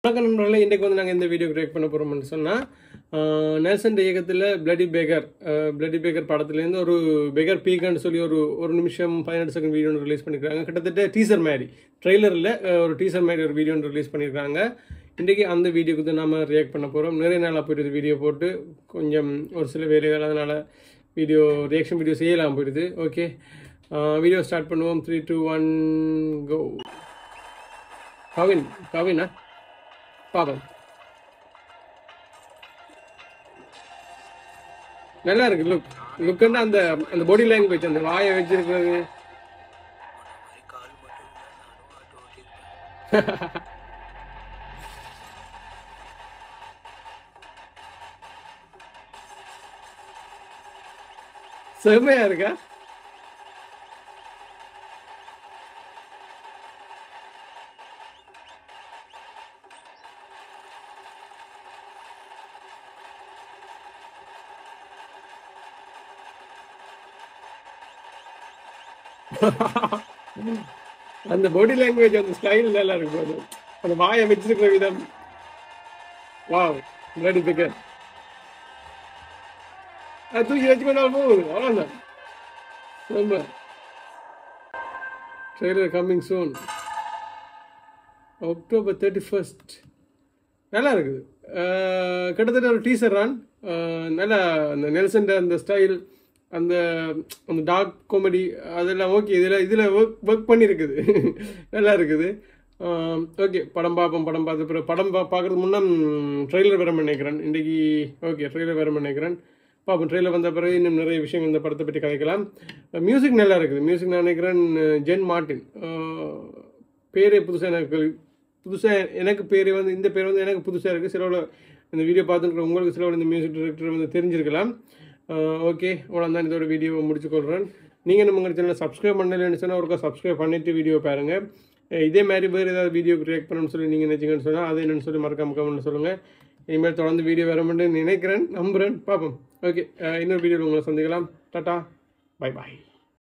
வணக்கம் நண்பர்களே இன்றைக்கு வந்து நாங்கள் இந்த வீடியோ கிரியேட் பண்ண போகிறோம்னு சொன்னால் நெல்சன் இயக்கத்தில் பிளடி பேக்கர் பிளடி பேக்கர் படத்துலேருந்து ஒரு பேக்கர் பீக்கன்னு சொல்லி ஒரு ஒரு நிமிஷம் பதினெட்டு செகண்ட் வீடியோ ஒன்று ரிலீஸ் பண்ணியிருக்காங்க கிட்டத்தட்ட டீசர் மாதிரி ட்ரெய்லரில் ஒரு டீசர் மாதிரி ஒரு வீடியோ ஒன்று ரிலீஸ் பண்ணியிருக்காங்க இன்றைக்கி அந்த வீடியோக்கு தான் நாம ரியாக்ட் பண்ண போகிறோம் நிறைய நாளாக போயிடுது வீடியோ போட்டு கொஞ்சம் ஒரு சில வேலைகள் அதனால் வீடியோ ரியாக்ஷன் வீடியோ செய்யலாம் போயிடுது ஓகே வீடியோ ஸ்டார்ட் பண்ணுவோம் three two one go Kavin கவினா பாப்போம் நல்லா இருக்கு லுக் லுக்குன்னா அந்த அந்த பாடி லாங்குவேஜ் அந்த வாயை வச்சிருக்கிறது கால் மட்டும் இல்லை நானும் ஆட்டோ ஓட்டியிருப்பேன் செம்மையா இருக்கா அந்த பாடி லாங்குவேஜ் அந்த ஸ்டைல் நல்லா இருக்கு போது அந்த வாயை வச்சிருக்கிற விதம் வாவ் ரெடி பிக்கர் அது தூக்கி வச்சுக்கொண்டால் போகுது அவ்வளோதான் ரொம்ப trailer coming soon October thirty first நல்லா இருக்குது அஹ் கிட்டத்தட்ட ஒரு டீசர் ரான் நல்லா அந்த நெல்சன் அந்த ஸ்டைல் அந்த அந்த டார்க் காமெடி அதெல்லாம் ஓகே இதில் இதில் ஒர்க் ஒர்க் பண்ணியிருக்குது நல்லா இருக்குது ஓகே படம் பார்ப்போம் படம் பார்த்த பிறகு படம் பா பார்க்குறதுக்கு முன்னே ட்ரெய்லர் வேறு நினைக்கிறேன் இன்றைக்கி ஓகே ட்ரெய்லர் வேறு நினைக்கிறேன் பார்ப்போம் ட்ரெயிலர் வந்த பிறகு இன்னும் நிறைய விஷயங்கள் இந்த படத்தை பற்றி கதைக்கலாம் மியூசிக் நல்லா இருக்குது மியூசிக் நான் நினைக்கிறேன் ஜென் மார்ட்டின் அஹ் பேரே புதுசாக எனக்கு புதுசாக எனக்கு பேர் வந்து இந்த பேர் வந்து எனக்கு புதுசாக இருக்குது சிலவில் இந்த வீடியோ பார்த்துருக்குற உங்களுக்கு சிலவில் இந்த மியூசிக் டைரக்டர் வந்து தெரிஞ்சிருக்கலாம் ஓகே அவ்வளோ தான் இதோட வீடியோவை முடிச்சுக்கொள்கிறேன் நீங்கள் நம்ம உங்கள் சேனலை சப்ஸ்கிரைப் பண்ணலன்னு சொன்னால் ஒருக்கா சப்ஸ்கிரைப் பண்ணிவிட்டு வீடியோ பாருங்கள் அஹ் இதே மாதிரி வேறு ஏதாவது வீடியோ கிரியேட் பண்ணணும்னு சொல்லி நீங்கள் நினச்சிங்கன்னு சொன்னால் அதை என்னென்னு சொல்லி மறக்காம கமெண்ட்ல சொல்லுங்கள் இனிமேல் தொடர்ந்து வீடியோ வர நினைக்கிறேன் நம்புகிறேன் பார்ப்போம் ஓகே இன்னொரு வீடியோவில் உங்களை சந்திக்கலாம் டாட்டா பை பாய்